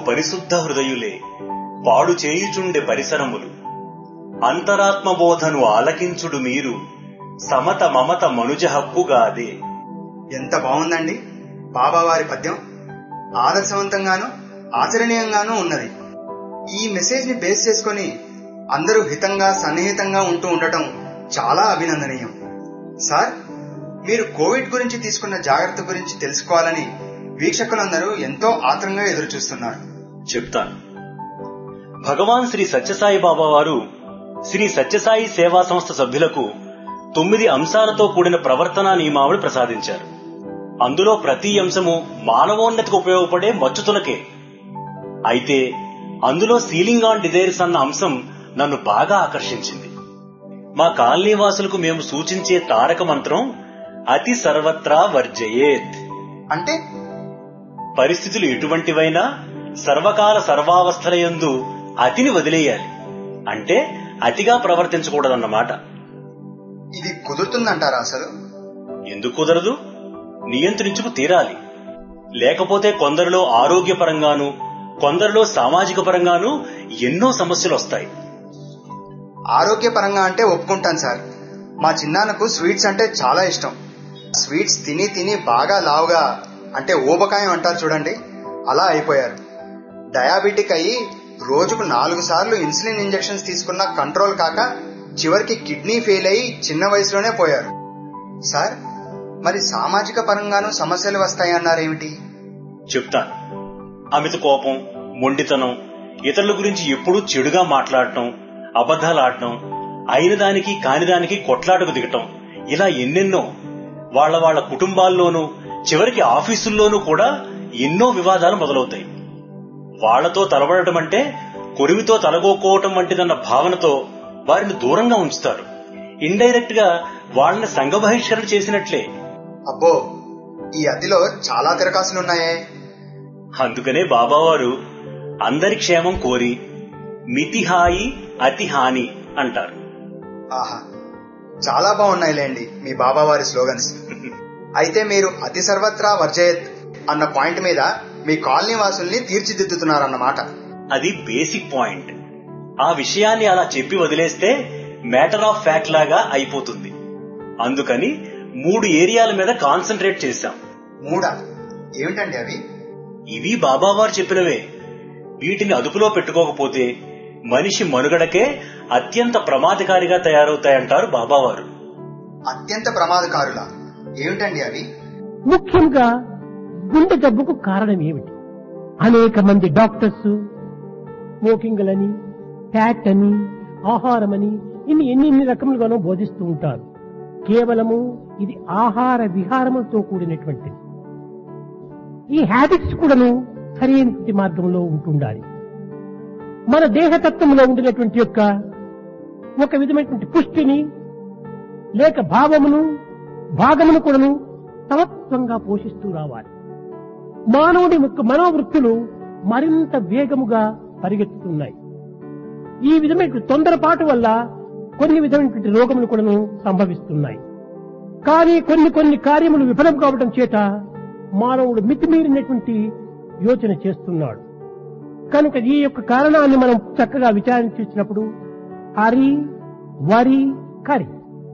పరిశుద్ధ హృదయులే పాడు చేయుచుండె పరిసరములు అంతరాత్మబోధను ఆలకించుడు మీరు సమత మమత మనుజ హక్కుగాదే ఎంత బాగుందండి బాబావారి పద్యం ఆదర్శవంతంగాను ఆచరణీయంగానూ ఉన్నది ఈ మెసేజ్ ని బేస్ చేసుకొని అందరూ హితంగా సన్నిహితంగా ఉంటూ ఉండటం చాలా అభినందనీయం సార్ మీరు కోవిడ్ గురించి తీసుకున్న జాగ్రత్త గురించి తెలుసుకోవాలని వీక్షకులందరూ ఎంతో ఆత్రంగా ఎదురు చూస్తున్నారు చెప్తాను భగవాన్ శ్రీ సత్యసాయి బాబా వారు శ్రీ సత్యసాయి సేవా సంస్థ సభ్యులకు తొమ్మిది అంశాలతో కూడిన ప్రవర్తనా నియమావళి ప్రసాదించారు అందులో ప్రతి అంశము మానవోన్నతికి ఉపయోగపడే మచ్చుతునకే అయితే అందులో సీలింగ్ ఆన్ డిజైర్స్ అన్న అంశం నన్ను బాగా ఆకర్షించింది మా కాలనీ వాసులకు మేము సూచించే తారక మంత్రం అతి సర్వత్రా వర్జయేత్ అంటే పరిస్థితులు ఎటువంటివైనా సర్వకాల సర్వావస్థలయందు అతిని వదిలేయాలి అంటే అతిగా ప్రవర్తించకూడదన్నమాట ఇది కుదురుతుందంటారా అసలు ఎందుకు కుదరదు నియంత్రించుకు తీరాలి లేకపోతే కొందరిలో ఆరోగ్యపరంగాను కొందరిలో సామాజిక పరంగాను ఎన్నో సమస్యలు వస్తాయి ఆరోగ్యపరంగా అంటే ఒప్పుకుంటాను సార్ మా చిన్నాన్నకు స్వీట్స్ అంటే చాలా ఇష్టం స్వీట్స్ తిని తిని బాగా లావుగా అంటే ఊబకాయం అంటారు చూడండి అలా అయిపోయారు డయాబెటిక్ అయ్యి రోజుకు నాలుగు సార్లు ఇన్సులిన్ ఇంజెక్షన్స్ తీసుకున్న కంట్రోల్ కాక చివరికి కిడ్నీ ఫెయిల్ అయ్యి చిన్న వయసులోనే పోయారు సార్ మరి సామాజిక పరంగానూ సమస్యలు వస్తాయన్నారేమిటి చెప్తాను అమిత కోపం మొండితనం ఇతరుల గురించి ఎప్పుడూ చెడుగా మాట్లాడటం అబద్ధాలాడటం అయిన దానికి కాని దానికి కొట్లాటకు దిగటం ఇలా ఎన్నెన్నో వాళ్ళ వాళ్ళ కుటుంబాల్లోనూ చివరికి ఆఫీసుల్లోనూ కూడా ఎన్నో వివాదాలు మొదలవుతాయి వాళ్లతో తలబడటం అంటే కొరివితో తలగోకోవటం వంటిదన్న భావనతో వారిని దూరంగా ఉంచుతారు ఇండైరెక్ట్ గా వాళ్ళని సంఘ బహిష్కరణ చేసినట్లే అబ్బో ఈ అతిలో చాలా తిరకాసులున్నాయే అందుకనే బాబావారు అందరి క్షేమం కోరి మితిహాయి అతి హాని అంటారు ఆహా చాలా బాగున్నాయిలేండి మీ బాబావారి స్లోగన్స్ అయితే మీరు అతి సర్వత్రా వర్జయత్ అన్న పాయింట్ మీద మీ కాలనీ వాసుల్ని తీర్చిదిద్దుతున్నారన్నమాట అది బేసిక్ పాయింట్ ఆ విషయాన్ని అలా చెప్పి వదిలేస్తే మ్యాటర్ ఆఫ్ ఫ్యాక్ట్ లాగా అయిపోతుంది అందుకని మూడు ఏరియాల మీద కాన్సన్ట్రేట్ చేశాం మూడా ఏమిటండి అవి ఇవి బాబావారు చెప్పినవే వీటిని అదుపులో పెట్టుకోకపోతే మనిషి మనుగడకే అత్యంత ప్రమాదకారిగా తయారవుతాయంటారు బాబావారు అత్యంత ప్రమాదకారుల ఏమిటండి అవి ముఖ్యంగా గుండె జబ్బుకు కారణం ఏమిటి అనేక మంది డాక్టర్స్ స్మోకింగ్లని ఫ్యాట్ అని ఆహారమని ఇన్ని ఎన్ని ఎన్ని రకములుగానో బోధిస్తూ ఉంటారు కేవలము ఇది ఆహార విహారములతో కూడినటువంటిది ఈ హ్యాబిట్స్ కూడాను సరైనటువంటి మార్గంలో ఉంటుండాలి మన దేహతత్వంలో ఉండినటువంటి యొక్క ఒక విధమైనటువంటి పుష్టిని లేక భావమును భాగమును కూడాను సమత్వంగా పోషిస్తూ రావాలి మానవుడి యొక్క మనోవృత్తులు మరింత వేగముగా పరిగెత్తుతున్నాయి ఈ విధమైన తొందరపాటు వల్ల కొన్ని విధమైనటువంటి రోగములు కూడాను సంభవిస్తున్నాయి కానీ కొన్ని కొన్ని కార్యములు విఫలం కావడం చేత మానవుడు మితిమీరినటువంటి యోచన చేస్తున్నాడు కనుక ఈ యొక్క కారణాన్ని మనం చక్కగా విచారించినప్పుడు హరి వరి కరి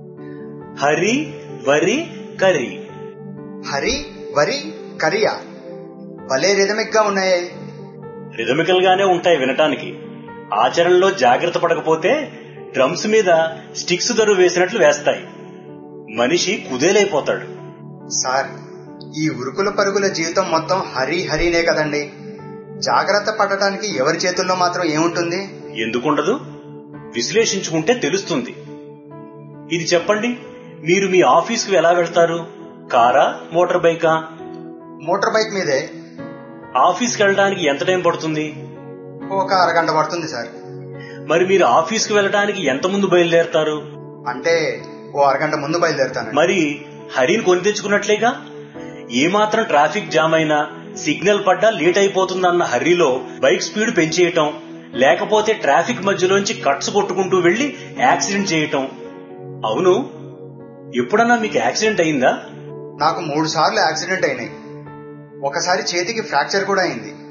హరి వరి కరి హరి వరి కరియా భలే రిథమిక్ గా ఉన్నాయే రిథమికల్ గానే ఉంటాయి వినటానికి ఆచరణలో జాగ్రత్త పడకపోతే డ్రమ్స్ మీద స్టిక్స్ దరు వేసినట్లు వేస్తాయి మనిషి కుదేలైపోతాడు సార్ ఈ ఉరుకుల పరుగుల జీవితం మొత్తం హరి హరినే కదండి జాగ్రత్త పడటానికి ఎవరి చేతుల్లో మాత్రం ఏముంటుంది ఎందుకుండదు విశ్లేషించుకుంటే తెలుస్తుంది ఇది చెప్పండి మీరు మీ ఆఫీస్కు ఎలా వెళ్తారు కారా మోటార్ బైకా మోటార్ బైక్ మీదే ఆఫీస్కి వెళ్ళడానికి ఎంత టైం పడుతుంది ఒక అరగంట పడుతుంది సార్ మరి మీరు ఆఫీస్కి వెళ్ళడానికి ఎంత ముందు బయలుదేరతారు అంటే ఓ అరగంట ముందు బయలుదేరుతాను మరి హరిని కొని తెచ్చుకున్నట్లేగా ఏమాత్రం ట్రాఫిక్ జామ్ అయినా సిగ్నల్ పడ్డా లేట్ అయిపోతుందన్న హర్రీలో బైక్ స్పీడ్ పెంచేయటం లేకపోతే ట్రాఫిక్ మధ్యలోంచి కట్స్ కొట్టుకుంటూ వెళ్లి యాక్సిడెంట్ చేయటం అవును ఎప్పుడన్నా మీకు యాక్సిడెంట్ అయిందా నాకు మూడు సార్లు యాక్సిడెంట్ అయినాయి ఒకసారి చేతికి ఫ్రాక్చర్ కూడా అయింది